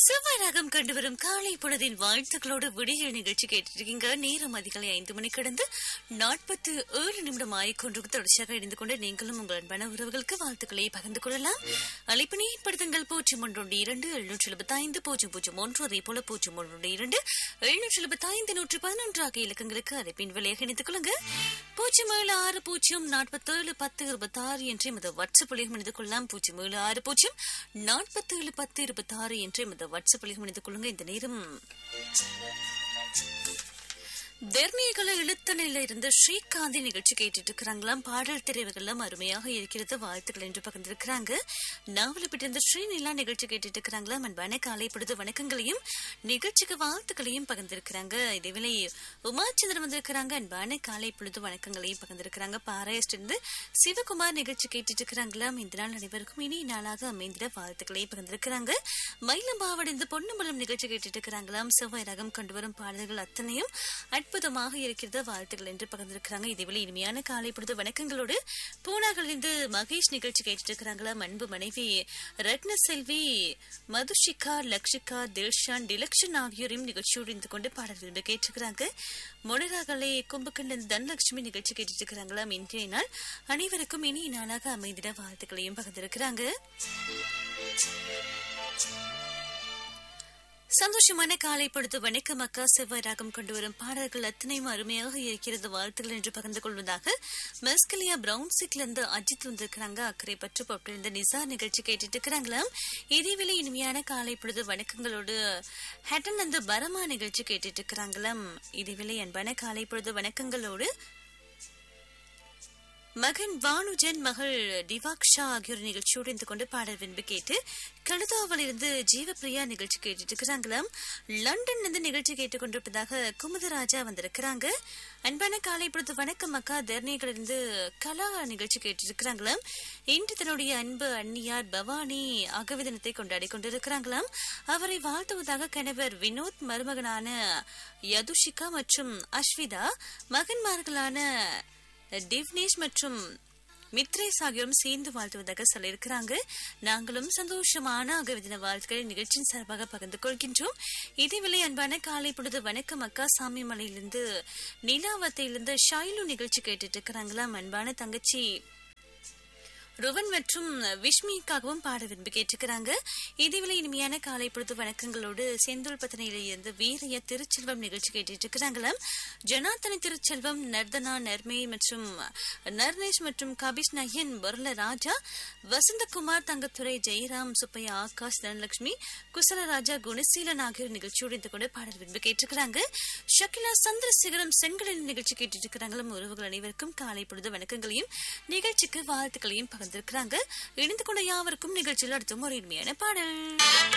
செவ்வாய் ராகம் கண்டு வரும் காலை பொழுதின் வாழ்த்துக்களோடு விடியல் நிகழ்ச்சி கேட்டிருக்கீங்க நேரம் அதிகாலை ஐந்து மணி கடந்து நாற்பத்து ஏழு நிமிடம் ஆயிக்கொண்டு தொடர்ச்சியாக இணைந்து கொண்டு நீங்களும் உங்கள் அன்பான உறவுகளுக்கு வாழ்த்துக்களை பகிர்ந்து கொள்ளலாம் அழைப்பினை ஏற்படுத்துங்கள் பூஜ்ஜியம் ஒன்று இரண்டு எழுநூற்றி எழுபத்தி ஐந்து பூஜ்ஜியம் பூஜ்ஜியம் ஒன்று அதே போல பூஜ்ஜியம் ஒன்று இரண்டு எழுநூற்றி எழுபத்தி ஐந்து நூற்றி பதினொன்று ஆகிய இலக்கங்களுக்கு அழைப்பின் விலையாக இணைத்துக் கொள்ளுங்க பூஜ்ஜியம் ஏழு ஆறு பூஜ்ஜியம் நாற்பத்தேழு பத்து இருபத்தாறு என்று எமது வாட்ஸ்அப் வழியாக இணைந்து கொள்ளலாம் பூஜ்ஜியம் ஏழு ஆறு பூஜ்ஜியம் நாற்பத்தேழு பத்து இருபத்தாறு என்று எமது வாட்ஸ்அப் வழியாக இணைந்து கொள்ளுங்க இந்த நேரம் தர்மியகல இழுத்தணையில இருந்து ஸ்ரீகாந்தி நிகழ்ச்சி கேட்டுட்டு இருக்கிறாங்களாம் பாடல் தெரிவுகள்லாம் அருமையாக இருக்கிறது வாழ்த்துக்கள் என்று பகிர்ந்திருக்கிறாங்க நாவலப்பட்டு இருந்த ஸ்ரீநிலா நிகழ்ச்சி கேட்டுட்டு இருக்கிறாங்களாம் அன்பான காலை பொழுது வணக்கங்களையும் நிகழ்ச்சிக்கு வாழ்த்துக்களையும் பகிர்ந்திருக்கிறாங்க இதேவேளை உமாச்சந்திரன் வந்திருக்கிறாங்க அன்பான காலை பொழுது வணக்கங்களையும் பகிர்ந்திருக்கிறாங்க பாராயஸ்ட் இருந்து சிவகுமார் நிகழ்ச்சி கேட்டுட்டு இருக்கிறாங்களாம் இந்த நாள் அனைவருக்கும் இனி நாளாக அமைந்திட வாழ்த்துக்களையும் பகிர்ந்திருக்கிறாங்க மயிலம்பாவடைந்து பொன்னம்பலம் நிகழ்ச்சி கேட்டுட்டு இருக்கிறாங்களாம் செவ்வாய் ரகம் கொண்டு வரும் பாடல்கள் அத்தனையும் அற்புதமாக இருக்கிறது வாழ்த்துக்கள் என்று பகிர்ந்திருக்கிறாங்க இதேவேளை இனிமையான காலை பொழுது வணக்கங்களோடு பூனாவிலிருந்து மகேஷ் நிகழ்ச்சி கேட்டுட்டு இருக்கிறாங்களா அன்பு மனைவி ரத்ன செல்வி மதுஷிகா லக்ஷிகா தில்ஷான் டிலக்ஷன் ஆகியோரையும் நிகழ்ச்சியோடு இருந்து கொண்டு பாடல்கள் கேட்டிருக்கிறாங்க மொனராகலே கும்பகண்டன் தனலட்சுமி நிகழ்ச்சி கேட்டுட்டு இருக்கிறாங்களாம் இன்றைய நாள் அனைவருக்கும் இனிய நாளாக அமைந்திட வாழ்த்துக்களையும் பகிர்ந்திருக்கிறாங்க சந்தோஷமான காலை பொழுது வணக்கம் அக்கா செவ்வாய் ராகம் கொண்டு வரும் பாடல்கள் அத்தனையும் அருமையாக இருக்கிறது வாழ்த்துக்கள் என்று பகிர்ந்து கொள்வதாக மெஸ்கலியா பிரவுன் சிக்ல இருந்து அஜித் வந்திருக்கிறாங்க அக்கறை பற்று போட்டிருந்த நிசா நிகழ்ச்சி கேட்டுட்டு இருக்கிறாங்களாம் இதேவேளை இனிமையான காலை பொழுது வணக்கங்களோடு ஹேட்டன் அந்த பரமா நிகழ்ச்சி கேட்டுட்டு இருக்கிறாங்களாம் இதேவேளை அன்பான காலை பொழுது வணக்கங்களோடு மகன் வானுஜன் மகள் டிவாக்ஷா ஆகியோர் நிகழ்ச்சியோடு இருந்து கொண்டு பாடல் விரும்பி கேட்டு கழுதாவில் இருந்து ஜீவப்பிரியா நிகழ்ச்சி கேட்டுட்டு இருக்கிறாங்களாம் லண்டன் இருந்து நிகழ்ச்சி கேட்டுக்கொண்டிருப்பதாக குமுதராஜா வந்திருக்கிறாங்க அன்பான காலை பொழுது வணக்கம் அக்கா தர்ணிகளிலிருந்து கலா நிகழ்ச்சி கேட்டு இருக்கிறாங்களாம் இன்று தன்னுடைய அன்பு அந்நியார் பவானி ஆகவே தினத்தை கொண்டாடி கொண்டிருக்கிறாங்களாம் அவரை வாழ்த்துவதாக கணவர் வினோத் மருமகனான யதுஷிகா மற்றும் அஸ்விதா மகன்மார்களான டிவ்னேஷ் மற்றும் மித்ரேஸ் ஆகியோரும் சேர்ந்து வாழ்த்துவதாக சொல்லியிருக்கிறாங்க நாங்களும் சந்தோஷமான அகவிதின வாழ்த்துக்களை நிகழ்ச்சியின் சார்பாக பகிர்ந்து கொள்கின்றோம் இதேவேளை அன்பான காலை பொழுது வணக்கம் அக்கா சாமி மலையிலிருந்து நிலாவத்தையிலிருந்து ஷைலு நிகழ்ச்சி கேட்டுட்டு இருக்கிறாங்களாம் அன்பான தங்கச்சி ருவன் மற்றும் விஷ்மிக்காகவும் பாட விரும்பி கேட்டிருக்கிறாங்க இதேவேளை இனிமையான காலை பொழுது வணக்கங்களோடு செந்தூர் பத்தனையில இருந்து வீரைய திருச்செல்வம் நிகழ்ச்சி கேட்டுட்டு இருக்கிறாங்களாம் ஜனாத்தனை திருச்செல்வம் நர்தனா நர்மே மற்றும் நர்னேஷ் மற்றும் கபிஷ் நயன் பொருள ராஜா வசந்தகுமார் தங்கத்துறை ஜெயராம் சுப்பையா ஆகாஷ் தனலட்சுமி குசலராஜா குணசீலன் ஆகியோர் நிகழ்ச்சியோடு இந்த கூட பாடல் விரும்பி கேட்டிருக்கிறாங்க ஷக்கிலா சந்திரசேகரம் செங்கலின் நிகழ்ச்சி கேட்டுட்டு இருக்கிறாங்களும் உறவுகள் அனைவருக்கும் காலை பொழுது வணக்கங்களையும் நிகழ்ச்சிக்கு வாழ்த்துக்களையும் பகிர்ந்திருக்கிறாங்க இணைந்து கொண்ட யாவருக்கும் நிகழ்ச்சியில் அடுத்தும் ஒரு இனிமையான பாடல்